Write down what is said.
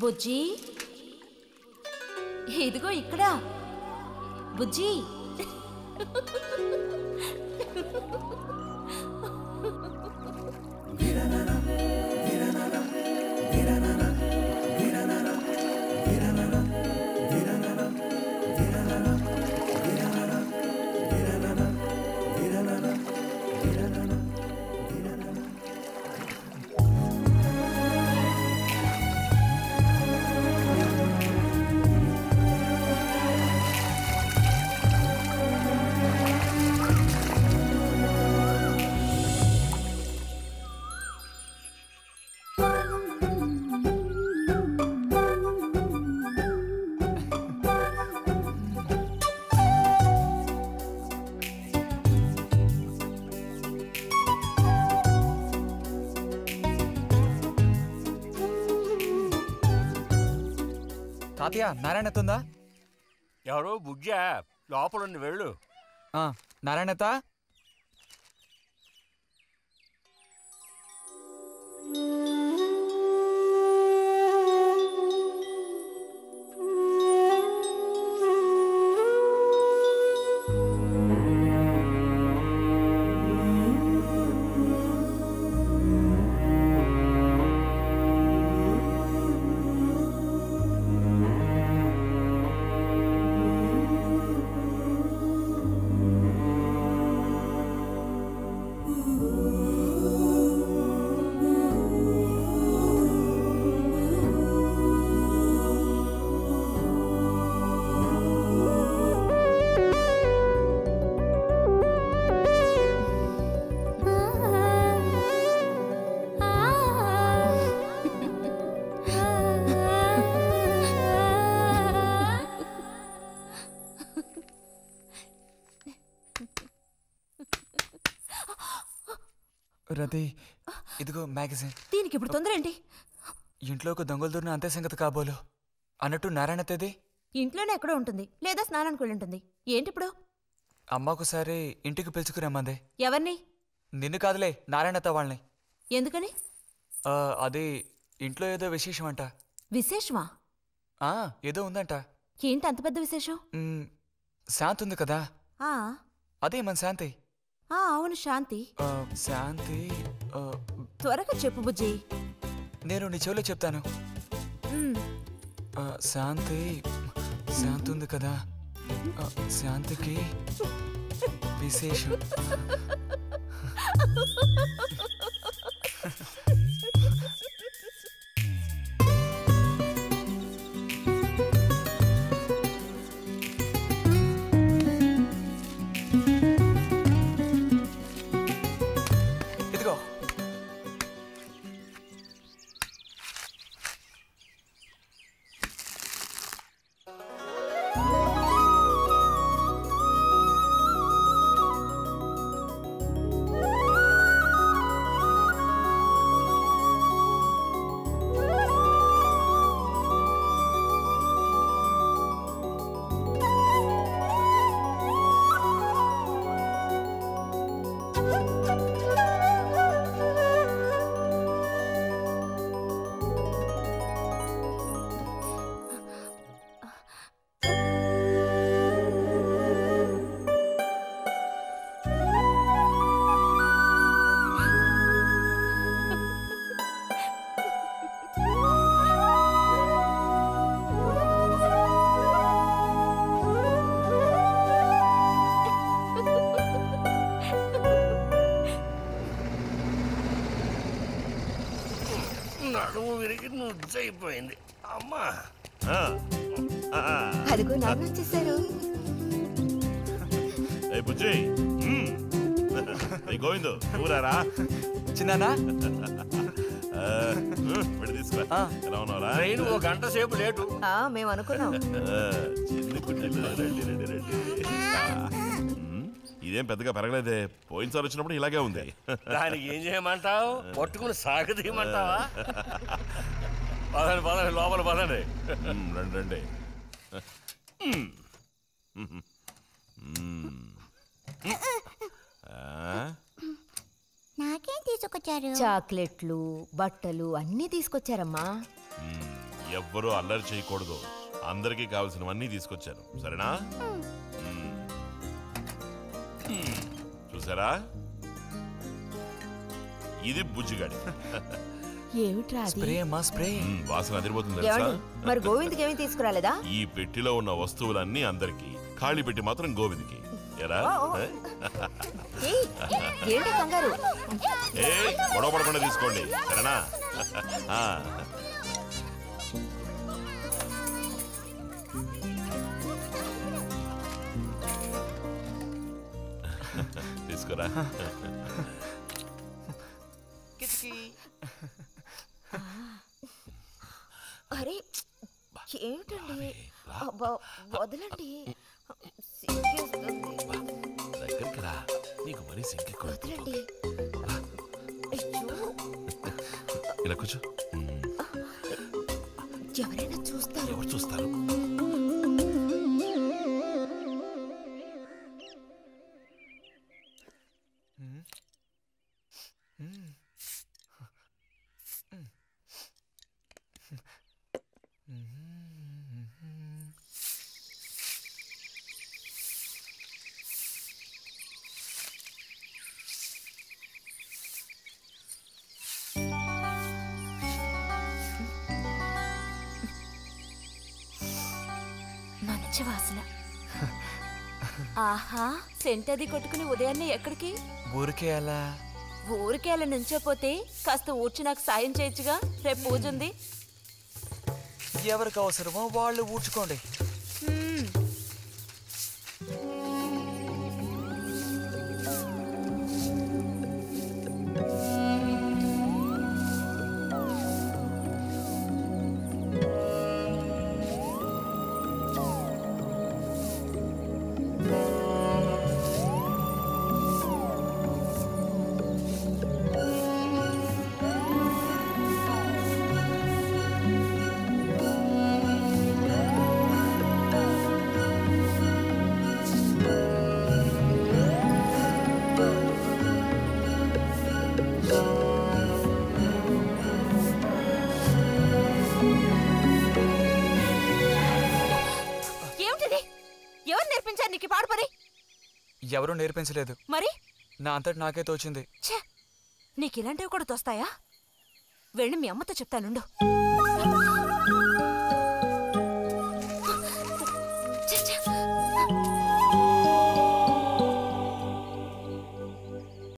బుజ్జి ఇదిగో ఇక్కడ బుజ్జి తాతయ్య నారాయణతుందా ఎవరు బుజ్జా లోపలుండి వెళ్ళు నారాయణత రతి ఇదిగో మ్యాగజైన్ దీనికి ఇప్పుడు తొందర ఏంటి ఇంట్లో ఒక దొంగలు దూరిన అంతే సంగతి కాబోలు అన్నట్టు నారాయణతది ఇంట్లోనే ఎక్కడో ఉంటుంది లేదా స్నానానికి వెళ్ళి ఉంటుంది ఏంటి ఇప్పుడు అమ్మకుసారి ఇంటికి పిలుచుకురమ్మంది ఎవరిని నిన్ను కాదులే నారాయణత వాళ్ళని ఎందుకని ఆ, అది ఇంట్లో ఏదో విశేషం అంట విశేషమా ఆ, ఏదో ఉందంట ఏంటి అంత పెద్ద విశేషం మ్, శాంతి ఉంది కదా ఆ అదే మన శాంతి ఆ అవును శాంతి ఆ, శాంతి ఆ, త్వరగా చెప్పు బుజ్జి నేను నీ చెవిలో చెప్తాను ఉమ్, ఆ, శాంతి శాంతి ఉంది కదా ఆ, శాంతికి విశేషం ఇదిగో నడుము విరిగి నుజ్జైపోయింది అమ్మా ఆ, ఆ, ఆ. అదిగో నాన్న వచ్చేసారు ఏ బుజ్జి మ్మ్. ఏ గోవిందు ఊరారా చిన్నానా ఆ, ఉమ్, వెళ్ళి తీసుకురా ఎలా ఉన్నావురా ట్రైన్ ఓ గంట సేపు లేటు ఆ మేము అనుకున్నాం ఆ, చిన్ని కుట్టెలు రండి రండి రండి ఆ, మ్మ్. ఇదేం పెద్దగా పెరగలేదే పోయినసారి వచ్చినప్పుడు ఇలాగే ఉంది దానికి ఏం చేయమంటావు పట్టుకుని సాగదీయమంటావా పదండి పదండి లోపల పదండి మ్మ్, రండి రండి మ్మ్. మ్మ్. మ్మ్. ఆ, నాకేం తీసుకొచ్చారు చాక్లెట్లు బట్టలు అన్నీ తీసుకొచ్చారమ్మా ఎవ్వరూ అల్లరి చేయకూడదు అందరికీ కావలసినవన్నీ తీసుకొచ్చాను సరేనా మ్మ్. చూసారా ఇది బుజ్జిగాడి ఏమిట్రా అది స్ప్రే అమ్మా స్ప్రే మ్మ్, వాసన అదిరిపోతుంది తెలుసా ఏమండి మరి గోవింద్కి ఏమీ తీసుకురాలేదా ఈ పెట్టిలో ఉన్న వస్తువులన్నీ అందరికి ఖాళీ పెట్టి మాత్రం గోవింద్కి ఎరా ఏయ్, ఏంటి కంగారు ఏ గొడవ పడకుండా తీసుకోండి సరేనా ఆ. తీసుకురా అరే ఏమిటండి అబ్బా వదలండి సిగ్గేస్తుంది. దగ్గరికి రా నీకు మరీ సింకెక్కువ వదలండి అయ్యో ఇలా కూర్చో మ్మ్. ఎవరైనా చూస్తారు ఎవరు చూస్తారు మంచి వాసన ఆహా సెంట్ అది కొట్టుకుని ఉదయాన్నే ఎక్కడికి ఊరికే అలా ఊరికే అలా నుంచోపోతే కాస్త ఊడ్చి నాకు సాయం చేయొచ్చుగా రేపు పూజ ఉంది ఎవరికి అవసరమో వాళ్ళు ఊడ్చుకోండి హ్మ్. ఏమిటిది ఎవరు నేర్పించారు నీకు ఈ పాడు పని ఎవరూ నేర్పించలేదు మరి నా అంతటి నాకే తోచింది ఛే నీకు ఇలాంటివి కూడా తోస్తాయా వెళ్ళి మీ అమ్మతో చెప్తానుండు